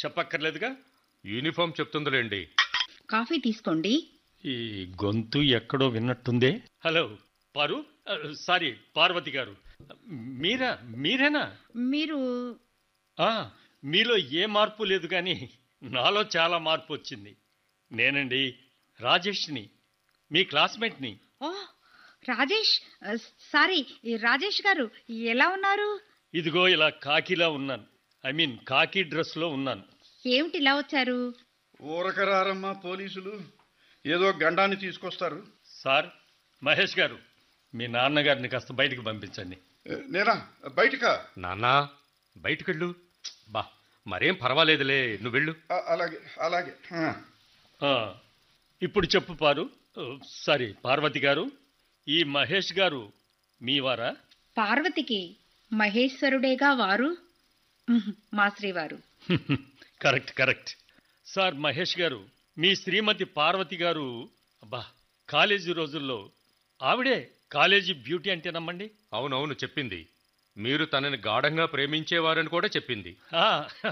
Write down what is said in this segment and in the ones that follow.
చెప్పక్కర్లేదుగా uniform చెప్తుందిలేండి coffee తీసుకోండి ఈ గొంతు ఎక్కడో విన్నట్టుందే హలో పారు ఆ, సారీ పార్వతి గారు మీరా మీరేనా మీరు ఆ, మీలో ఏ మార్పు లేదు కానీ నాలో చాలా మార్పు వచ్చింది నేనండి రాజేష్ని మీ క్లాస్మేట్ని ఓ రాజేష్ ఆ, సారీ ఈ రాజేష్ గారు ఎలా ఉన్నారు ఇదిగో ఇలా కాకిలా ఉన్నాను ఐ మీన్ కాకి డ్రెస్లో ఉన్నాను ఏమిటి ఇలా వచ్చారు ఊరకరారమ్మా పోలీసులు ఏదో గండాన్ని తీసుకొస్తారు సార్ మహేష్ గారు మీ నాన్నగారిని కాస్త బయటికి పంపించండి ఏ, నేనా బయటకా నాన్నా బయటకెళ్ళు బా మరేం పర్వాలేదులే నువ్వు వెళ్ళు ఆ, అలాగే అలాగే ఆ. ఆ, ఇప్పుడు చెప్పు పారు ఓ, సారీ పార్వతి గారు ఈ మహేష్ గారు మీవారా పార్వతికి మహేశ్వరుడేగా వారు ఉహు, మా శ్రీవారు కరెక్ట్ కరెక్ట్ సార్ మహేష్ గారు మీ శ్రీమతి పార్వతి గారు అబ్బా కాలేజీ రోజుల్లో ఆవిడే కాలేజీ బ్యూటీ అంటే నమ్మండి అవునవును చెప్పింది మీరు తనని గాఢంగా ప్రేమించేవారని కూడా చెప్పింది ఆ,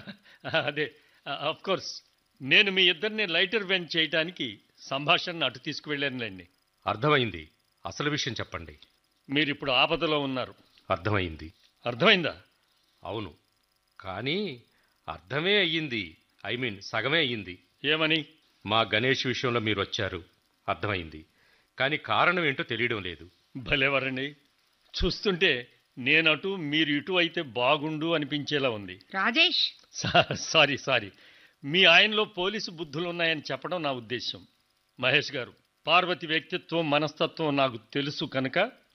అదే ఆఫ్ కోర్స్ నేను మీ ఇద్దరిని లైటర్ వెన్ చేయటానికి సంభాషణ అటు తీసుకువెళ్ళానులేండి అర్థమైంది అసలు విషయం చెప్పండి మీరు ఇప్పుడు ఆపదలో ఉన్నారు అర్థమైంది అర్థమైందా అవును కానీ అర్థమే అయ్యింది ఐ మీన్ సగమే అయ్యింది ఏమని మా గణేష్ విషయంలో మీరు వచ్చారు అర్థమైంది కానీ కారణం ఏంటో తెలియడం లేదు భలేవరండి చూస్తుంటే నేనటు మీరు ఇటు అయితే బాగుండు అనిపించేలా ఉంది రాజేష్ సా- సారీ సారీ మీ ఆయనలో పోలీసు బుద్ధులు ఉన్నాయని చెప్పడం నా ఉద్దేశం మహేష్ గారు పార్వతి వ్యక్తిత్వం మనస్తత్వం నాకు తెలుసు కనుక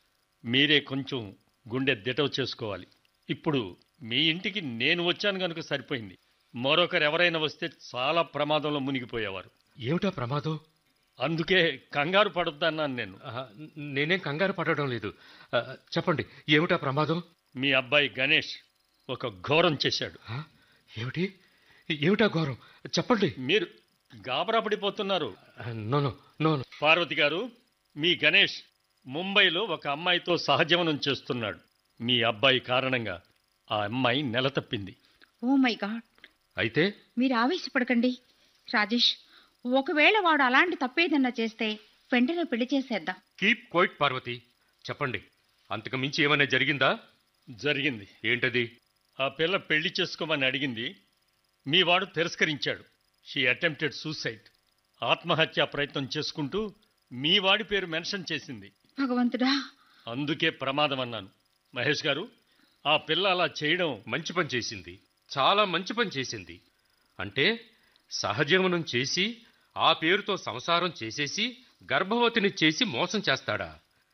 మీరే కొంచెం గుండె దిటవు చేసుకోవాలి ఇప్పుడు మీ ఇంటికి నేను వచ్చాను కనుక సరిపోయింది మరొకరు ఎవరైనా వస్తే చాలా ప్రమాదంలో మునిగిపోయేవారు ఏమిటా ప్రమాదం అందుకే కంగారు పడొద్దన్నాను నేను ఆ, నేనేం కంగారు పడడం లేదు ఆ, చెప్పండి ఏమిటా ప్రమాదం మీ అబ్బాయి గణేష్ ఒక ఘోరం చేశాడు ఆ, ఏమిటి ఏమిటా ఘోరం చెప్పండి మీరు గాబరా పడిపోతున్నారు ఆ, no no no no. Parvathi garu మీ గణేష్ ముంబైలో ఒక అమ్మాయితో సహజీవనం చేస్తున్నాడు మీ అబ్బాయి కారణంగా ఆ అమ్మాయి నెల తప్పింది ఓ మై గాడ్ అయితే మీరు ఆవేశపడకండి రాజేష్ ఒకవేళ వాడు అలాంటి తప్పేదన్నా చేస్తే వెంటనే పెళ్లి చేసేద్దాం కీప్ క్వైట్ పార్వతి చెప్పండి అంతకు మించి ఏమైనా జరిగిందా జరిగింది ఏంటది ఆ పిల్ల పెళ్లి చేసుకోమని అడిగింది మీ వాడు తిరస్కరించాడు షీ అటెంప్టెడ్ సూసైడ్ ఆత్మహత్యా ప్రయత్నం చేసుకుంటూ మీ వాడి పేరు మెన్షన్ చేసింది భగవంతుడా అందుకే ప్రమాదం అన్నాను మహేష్ గారు ఆ పిల్ల అలా చేయడం మంచి పని చేసింది చాలా మంచి పని చేసింది అంటే సహజీవనం చేసి ఆ పేరుతో సంసారం చేసేసి గర్భవతిని చేసి మోసం చేస్తాడా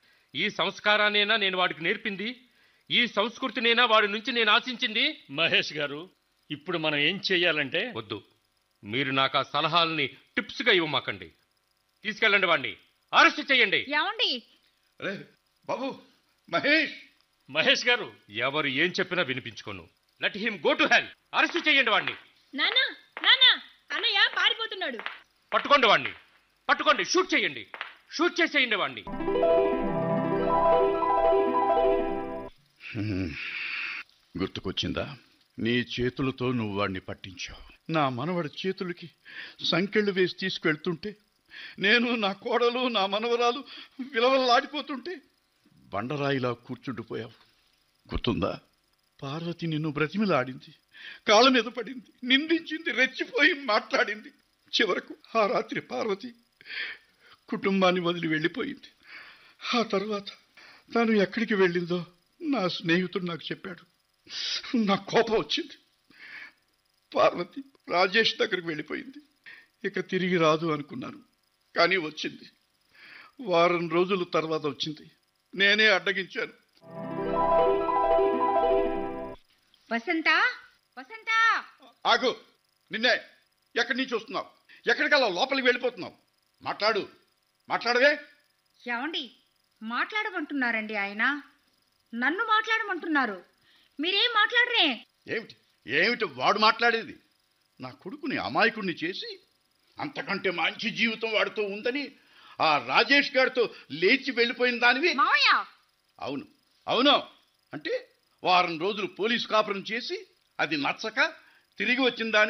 ఈ సంస్కారానేనా నేను వాడికి నేర్పింది ఈ సంస్కృతినేనా వాడి నుంచి నేను ఆశించింది మహేష్ గారు ఇప్పుడు మనం ఏం చెయ్యాలంటే వద్దు మీరు నాకు ఆ సలహాలని టిప్స్గా ఇవ్వమాకండి తీసుకెళ్ళండి వాడిని అరెస్ట్ చేయండి ఏమండి అరే బాబు మహేష్ మహేష్ గారు ఎవరు ఏం చెప్పినా వినిపించుకోను let him go to hell arrest చేయండి వాడిని నానా నానా అన్నయ్య పారిపోతున్నాడు పట్టుకోండి వాడిని పట్టుకోండి షూట్ చేయండి షూట్ చేసేయండి వాడిని హ్మ్. గుర్తుకొచ్చిందా నీ చేతులతో నువ్వు వాడిని పట్టించావు నా మనవడి చేతులకి సంకెళ్ళు వేసి తీసుకెళ్తుంటే నేను నా కోడలు నా మనవరాలు విలవల్లాడిపోతుంటే బండరాయిలా కూర్చుండిపోయావు గుర్తుందా పార్వతి నిన్ను బ్రతిమిలాడింది కాళ్ళ మీద పడింది నిందించింది రెచ్చిపోయి మాట్లాడింది చివరకు ఆ రాత్రి పార్వతి కుటుంబాన్ని వదిలి వెళ్ళిపోయింది ఆ తర్వాత తాను ఎక్కడికి వెళ్ళిందో నా స్నేహితుడు నాకు చెప్పాడు నా కోపం వచ్చింది పార్వతి రాజేష్ దగ్గరికి వెళ్ళిపోయింది ఇక తిరిగి రాదు అనుకున్నాను కానీ వచ్చింది వారం రోజుల తర్వాత వచ్చింది నేనే అడ్డగించాను వసంత వసంత ఆగు నిన్నే ఎక్కడి నుంచి వస్తున్నావు ఎక్కడికల్లా లోపలికి వెళ్ళిపోతున్నావు మాట్లాడు మాట్లాడవే ఏమండి మాట్లాడమంటున్నారండి ఆయన నన్ను మాట్లాడమంటున్నారు మీరేం మాట్లాడరే ఏమిటి ఏమిటి వాడు మాట్లాడేది నా కొడుకుని అమాయకుడిని చేసి అంతకంటే మంచి జీవితం వాడితో ఉందని ఆ రాజేష్ గారితో లేచి వెళ్ళిపోయిన దానివి మావయ్య అవును అవును అంటే వారం రోజులు పోలీసు కాపురం చేసి అది నచ్చక తిరిగి వచ్చిన దాని